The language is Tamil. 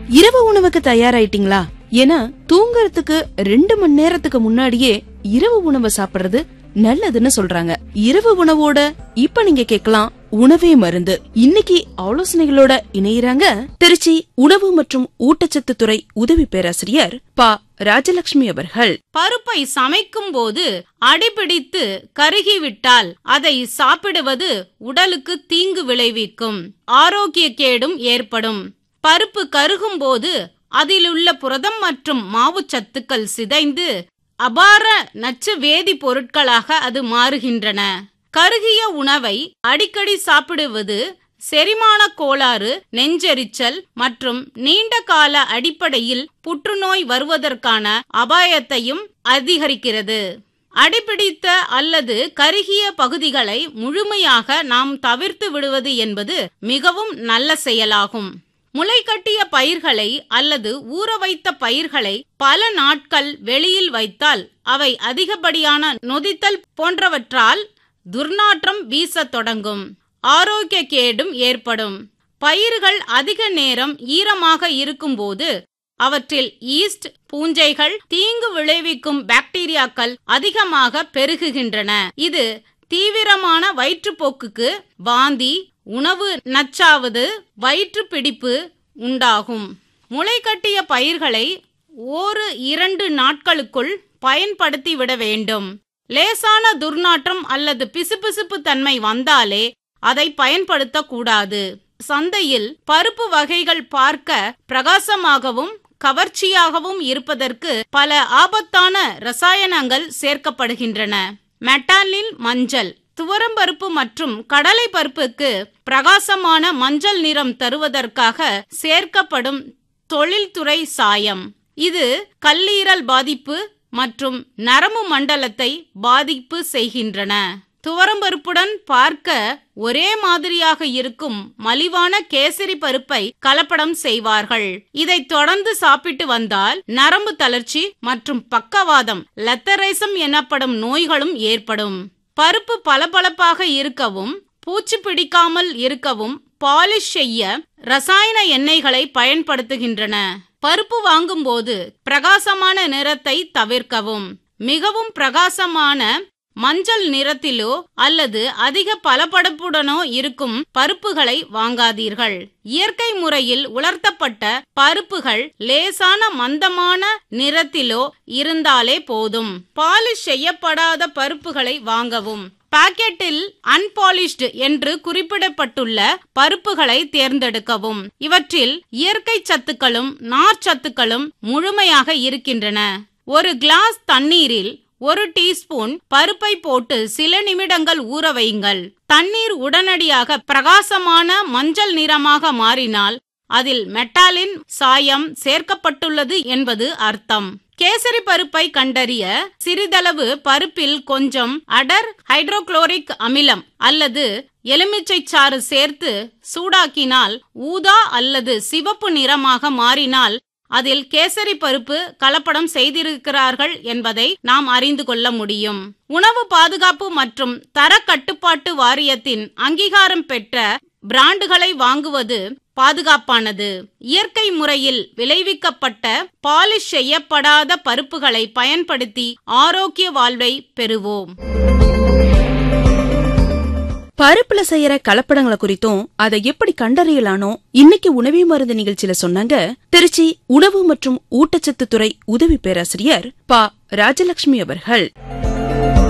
இரவு உணவுக்கு தயாராயிட்டீங்களா ஏன்னா தூங்கறதுக்கு ரெண்டு மணி நேரத்துக்கு முன்னாடியே இரவு உணவு சாப்பிடுறது நல்லதுன்னு சொல்றாங்க இரவு உணவோட இப்ப நீங்க கேட்கலாம் உணவே மருந்து இன்னைக்கு ஆலோசனைகளோட இணையறாங்க திருச்சி உணவு மற்றும் ஊட்டச்சத்து துறை உதவி பேராசிரியர் பா ராஜலட்சுமி அவர்கள் பருப்பை சமைக்கும் போது அடிபிடித்து கருகிவிட்டால் அதை சாப்பிடுவது உடலுக்கு தீங்கு விளைவிக்கும் ஆரோக்கிய கேடும் ஏற்படும் பருப்பு கருகும் போது அதிலுள்ள புரதம் மற்றும் மாவுச்சத்துக்கள் சிதைந்து அபார நச்சு வேதி பொருட்களாக அது மாறுகின்றன கருகிய உணவை அடிக்கடி சாப்பிடுவது செரிமான கோளாறு நெஞ்செரிச்சல் மற்றும் நீண்ட கால அடிப்படையில் புற்றுநோய் வருவதற்கான அபாயத்தையும் அதிகரிக்கிறது அடிபிடித்த அல்லது கருகிய பகுதிகளை முழுமையாக நாம் தவிர்த்து விடுவது என்பது மிகவும் நல்ல செயலாகும் முளைகட்டிய பயிர்களை அல்லது ஊற வைத்த பயிர்களை பல நாட்கள் வெளியில் வைத்தால் அவை அதிகப்படியான நொதித்தல் போன்றவற்றால் துர்நாற்றம் வீசத் தொடங்கும் ஆரோக்கிய கேடும் ஏற்படும் பயிர்கள் அதிக நேரம் ஈரமாக இருக்கும்போது அவற்றில் ஈஸ்ட் பூஞ்சைகள் தீங்கு விளைவிக்கும் பாக்டீரியாக்கள் அதிகமாக பெருகுகின்றன இது தீவிரமான வயிற்றுப்போக்குக்கு வாந்தி உணவு நச்சாவது வயிற்று பிடிப்பு உண்டாகும் முளைகட்டிய பயிர்களை ஒரு இரண்டு நாட்களுக்குள் பயன்படுத்தி விட வேண்டும் லேசான துர்நாற்றம் அல்லது பிசுபிசுப்பு தன்மை வந்தாலே அதை பயன்படுத்தக்கூடாது சந்தையில் பருப்பு வகைகள் பார்க்க பிரகாசமாகவும் கவர்ச்சியாகவும் இருப்பதற்கு பல ஆபத்தான ரசாயனங்கள் சேர்க்கப்படுகின்றன மெட்டாலில் மஞ்சள் துவரம்பருப்பு மற்றும் கடலை பருப்புக்கு பிரகாசமான மஞ்சள் நிறம் தருவதற்காக சேர்க்கப்படும் தொழில்துறை சாயம் இது கல்லீரல் பாதிப்பு மற்றும் நரம்பு மண்டலத்தை பாதிப்பு செய்கின்றன துவரம்பருப்புடன் பார்க்க ஒரே மாதிரியாக இருக்கும் மலிவான கேசரி பருப்பை கலப்படம் செய்வார்கள் இதை தொடர்ந்து சாப்பிட்டு வந்தால் நரம்பு தளர்ச்சி மற்றும் பக்கவாதம் லெத்தரைசம் எனப்படும் நோய்களும் ஏற்படும் பருப்பு பளபளப்பாக இருக்கவும் பூச்சி பிடிக்காமல் இருக்கவும் பாலிஷ் செய்ய ரசாயன எண்ணெய்களை பயன்படுத்துகின்றன பருப்பு வாங்கும்போது பிரகாசமான நிறத்தை தவிர்க்கவும் மிகவும் பிரகாசமான மஞ்சள் நிறத்திலோ அல்லது அதிக பளபளப்புடனோ இருக்கும் பருப்புகளை வாங்காதீர்கள் இயற்கை முறையில் உலர்த்தப்பட்ட பருப்புகள் லேசான மந்தமான நிறத்திலோ இருந்தாலே போதும் பாலிஷ் செய்யப்படாத பருப்புகளை வாங்கவும் பாக்கெட்டில் அன்பாலிஷ்டு என்று குறிப்பிடப்பட்டுள்ள பருப்புகளை தேர்ந்தெடுக்கவும் இவற்றில் இயற்கை சத்துக்களும் நார்ச்சத்துக்களும் முழுமையாக இருக்கின்றன ஒரு கிளாஸ் தண்ணீரில் ஒரு டீஸ்பூன் பருப்பை போட்டு சில நிமிடங்கள் ஊற வையுங்கள் தண்ணீர் உடனடியாக பிரகாசமான மஞ்சள் நிறமாக மாறினால் அதில் மெட்டாலின் சாயம் சேர்க்கப்பட்டுள்ளது என்பது அர்த்தம் கேசரி பருப்பை கண்டறிய சிறிதளவு பருப்பில் கொஞ்சம் அடர் ஹைட்ரோகுளோரிக் அமிலம் அல்லது எலுமிச்சை சாறு சேர்த்து சூடாக்கினால் ஊதா அல்லது சிவப்பு நிறமாக மாறினால் அதில் கேசரி பருப்பு கலப்படம் செய்திருக்கிறார்கள் என்பதை நாம் அறிந்து கொள்ள முடியும் உணவு பாதுகாப்பு மற்றும் தர கட்டுப்பாட்டு வாரியத்தின் அங்கீகாரம் பெற்ற பிராண்டுகளை வாங்குவது பாதுகாப்பானது இயற்கை முறையில் விளைவிக்கப்பட்ட பாலிஷ் செய்யப்படாத பருப்புகளை பயன்படுத்தி ஆரோக்கிய வாழ்வை பெறுவோம் பருப்புல செய்யற கலப்படங்களை குறித்தும் அதை எப்படி கண்டறியலானோ இன்னைக்கு உணவே மருந்து நிகழ்ச்சியில சொன்னாங்க திருச்சி உணவு மற்றும் ஊட்டச்சத்து துறை உதவி பேராசிரியர் பா ராஜலட்சுமி அவர்கள்